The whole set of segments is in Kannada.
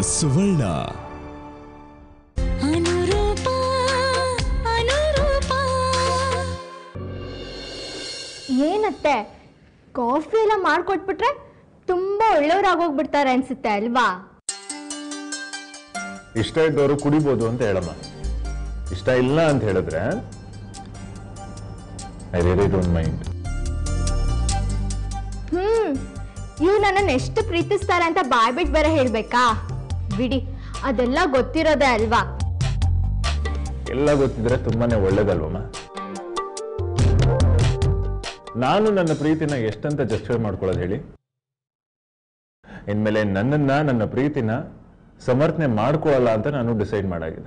ಸುವರ್ಣ ಅನುರೂಪ ಅನುರೂಪ ಏನತ್ತೆ ಕಾಫಿ ಎಲ್ಲ ಮಾಡ್ಕೊಟ್ಬಿಟ್ರೆ ತುಂಬಾ ಒಳ್ಳೆಯವ್ರಾಗೋಗ್ಬಿಡ್ತಾರೆ ಅನ್ಸುತ್ತೆ ಅಲ್ವಾ ಇಷ್ಟ ಇದ್ದವರು ಕುಡಿಬೋದು ಅಂತ ಹೇಳಮ್ಮ ಇಷ್ಟ ಇಲ್ಲ ಅಂತ ಹೇಳಿದ್ರೆ I really don't mind hmm ಇವ್ ನನ್ನನ್ನು ಎಷ್ಟು ಪ್ರೀತಿಸ್ತಾರೆ ಅಂತ ಬಾಯ್ಬಿಟ್ ಬೇರೆ ಹೇಳ್ಬೇಕಾ ಬಿಡಿ ಅದೆಲ್ಲ ಗೊತ್ತಿರೋದೇ ಅಲ್ವಾ ಎಲ್ಲ ಗೊತ್ತಿದ್ರೆ ತುಂಬಾನೇ ಒಳ್ಳೇದಲ್ವಮ್ಮ ನಾನು ನನ್ನ ಪ್ರೀತಿನ ಎಷ್ಟಂತ ಜಸ್ಟಿಫೈ ಮಾಡ್ಕೊಳ್ಳೋದು ಹೇಳಿ ಇನ್ಮೇಲೆ ನನ್ನನ್ನ ನನ್ನ ಪ್ರೀತಿನ ಸಮರ್ಥನೆ ಮಾಡ್ಕೊಳ್ಳಲ್ಲ ಅಂತ ನಾನು ಡಿಸೈಡ್ ಮಾಡಾಗಿದೆ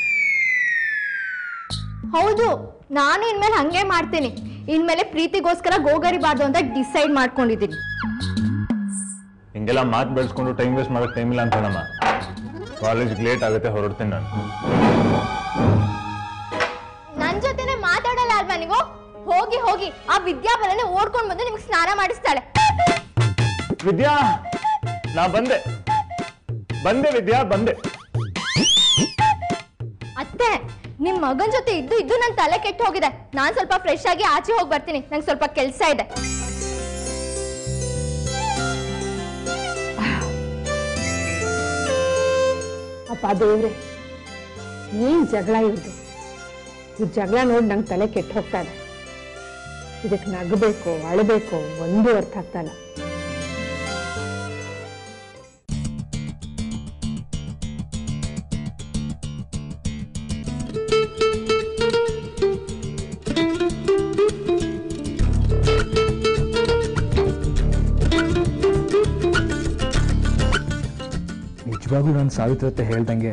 ಹೌದು ನಾನು ಇನ್ಮೇಲೆ ಹಂಗೆ ಮಾಡ್ತೀನಿ ಇನ್ಮೇಲೆ ಪ್ರೀತಿಗೋಸ್ಕರ ಗೋಗರಿಬಾರ್ದು ಅಂತ ಡಿಸೈಡ್ ಮಾಡ್ಕೊಂಡಿದ್ದೀನಿ ಹಿಂಗೆಲ್ಲ ಮಾತು ಬೆಳೆಸ್ಕೊಂಡು ಟೈಮ್ ವೇಸ್ಟ್ ಮಾಡೋಕೆ ಟೈಮ್ ಇಲ್ಲ ಅಂತಣಮ್ಮ ಕಾಲೇಜ್ಗೆ ಲೇಟ್ ಆಗುತ್ತೆ ಹೊರಡ್ತೀನಿ ನಾನು ನನ್ ಜೊತೆನೆ ಮಾತಾಡಲ್ಲ ಅಲ್ವಾ ನೀವು ಹೋಗಿ ಹೋಗಿ ಆ ವಿದ್ಯಾಬಲನೆ ಓಡ್ಕೊಂಡ್ ಬಂದು ನಿಮ್ಗೆ ಸ್ನಾನ ಮಾಡಿಸ್ತಾಳೆ ವಿದ್ಯಾ ನಾ ಬಂದೆ ಬಂದೆ ವಿದ್ಯಾ ಬಂದೆ ಅತ್ತೆ ನಿಮ್ ಮಗನ್ ಜೊತೆ ಇದ್ದು ಇದ್ದು ನನ್ ತಲೆ ಕೆಟ್ಟು ಹೋಗಿದೆ ನಾನ್ ಸ್ವಲ್ಪ ಫ್ರೆಶ್ ಆಗಿ ಆಚೆ ಹೋಗಿ ಬರ್ತೀನಿ ನಂಗೆ ಸ್ವಲ್ಪ ಕೆಲ್ಸ ಇದೆ ಅಪ್ಪ ದೇವ್ರೆ ಏನ್ ಜಗಳ ಇವ್ದು ಈ ಜಗಳ ನೋಡಿ ನಂಗೆ ತಲೆ ಕೆಟ್ಟು ಹೋಗ್ತಾ ಇದೆ ಇದಕ್ಕೆ ನಗಬೇಕು ಅಳಬೇಕು ಒಂದು ಅರ್ಥ ಆಗ್ತಾ ಇಲ್ಲ ನಿಜವಾಗ್ಲೂ ನಾನು ಸಾವಿತ್ರತೆ ಹೇಳ್ದಂಗೆ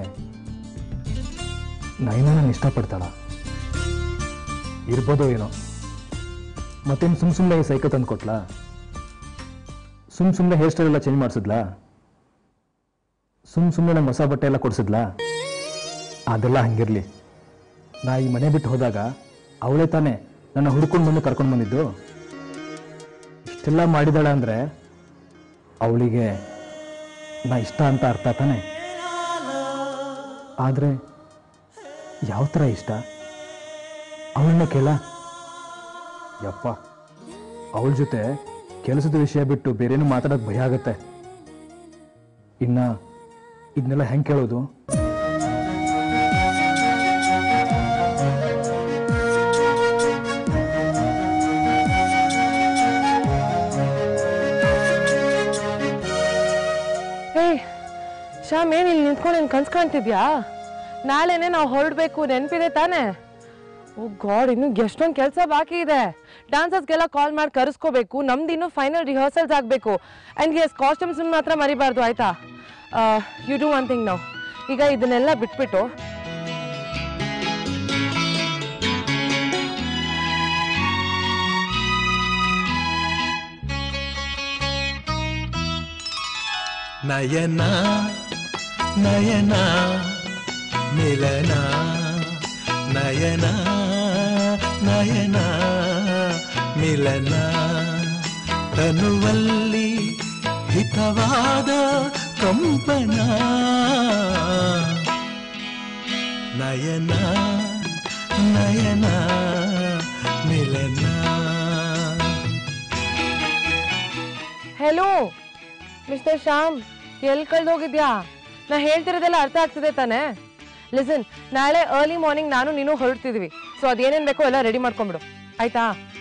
ನೈನ ನಾನು ಇಷ್ಟಪಡ್ತಾಳ ಇರ್ಬೋದೋ ಏನೋ ಮತ್ತೇನು ಸುಮ್ ಸುಮ್ಮನೆ ಸೈಕಲ್ ತಂದು ಕೊಟ್ಲಾ ಸುಮ್ ಸುಮ್ಮನೆ ಹೇರ್ ಸ್ಟೈಲ್ ಎಲ್ಲ ಚೇಂಜ್ ಮಾಡಿಸಿದ್ಲಾ ಸುಮ್ ಸುಮ್ಮನೆ ನಮ್ಮ ಹೊಸ ಬಟ್ಟೆ ಎಲ್ಲ ಕೊಡಿಸಿದ್ಲಾ ಅದೆಲ್ಲ ಹಂಗಿರ್ಲಿ ನಾ ಈ ಮನೆ ಬಿಟ್ಟು ಹೋದಾಗ ಅವಳೇ ತಾನೇ ನನ್ನ ಹುಡ್ಕೊಂಡು ಬಂದು ಕರ್ಕೊಂಡು ಬಂದಿದ್ದು ಇಷ್ಟೆಲ್ಲ ಮಾಡಿದಾಳೆ ಅಂದರೆ ಅವಳಿಗೆ ನಾ ಇಷ್ಟ ಅಂತ ಅರ್ಥ ತಾನೆ ಆದರೆ ಯಾವ ಥರ ಇಷ್ಟ ಅವಳನ್ನ ಕೇಳ ಯಪ್ಪ ಅವಳ ಜೊತೆ ಕೆಲಸದ ವಿಷಯ ಬಿಟ್ಟು ಬೇರೇನು ಮಾತಾಡೋಕೆ ಭಯ ಆಗತ್ತೆ ಇನ್ನ ಇದನ್ನೆಲ್ಲ ಹೆಂಗೆ ಕೇಳೋದು ಏಯ್ ಶ್ಯಾಮ್ ಏನ್ ಇಲ್ಲಿ ನಿಂತ್ಕೊಂಡು ನೀನು ಕನ್ಸ್ ಕಾಣ್ತಿದ್ಯಾ ನಾಳೆನೆ ನಾವು ಹೊರಡ್ಬೇಕು ನೆನಪಿದೆ ತಾನೇ ಓ ಗಾಡ್ ಇನ್ನು ಎಷ್ಟೊಂದು ಕೆಲಸ ಬಾಕಿ ಇದೆ ಡಾನ್ಸರ್ಸ್ಗೆಲ್ಲ ಕಾಲ್ ಮಾಡಿ ಕರೆಸ್ಕೋಬೇಕು ನಮ್ದು ಇನ್ನು ಫೈನಲ್ ರಿಹರ್ಸಲ್ಸ್ ಆಗಬೇಕು ಆ್ಯಂಡ್ ಎಸ್ ಕಾಸ್ಟ್ಯೂಮ್ಸ್ ಮಾತ್ರ ಮರಿಬಾರ್ದು ಆಯ್ತಾ ಯು ಡೂ ಒನ್ ಥಿಂಗ್ ನಾವು ಈಗ ಇದನ್ನೆಲ್ಲ ಬಿಟ್ಬಿಟ್ಟು ನಯನ ನಯನ ಮಿಲನ ನಯನ ನಯನ ಮಿಲನ ತನುವಲ್ಲಿ ಹಿತವಾದ ಕಂಪನ ನಯನ ನಯನ ಮಿಲನ ಹೆಲೋ ಮಿಸ್ಟರ್ ಶ್ಯಾಮ್ ಎಲ್ಲಿ ಕಳ್ದೋಗಿದ್ಯಾ ನಾ ಹೇಳ್ತಿರೋದೆಲ್ಲ ಅರ್ಥ ಆಗ್ತಿದೆ ತಾನೇ ಲಿಸನ್ ನಾಳೆ ಅರ್ಲಿ ಮಾರ್ನಿಂಗ್ ನಾನು ನೀನು ಹೊರಡ್ತಿದ್ವಿ ಸೊ ಅದೇನೇನು ಬೇಕೋ ಎಲ್ಲ ರೆಡಿ ಮಾಡ್ಕೊಂಬಿಡು ಆಯ್ತಾ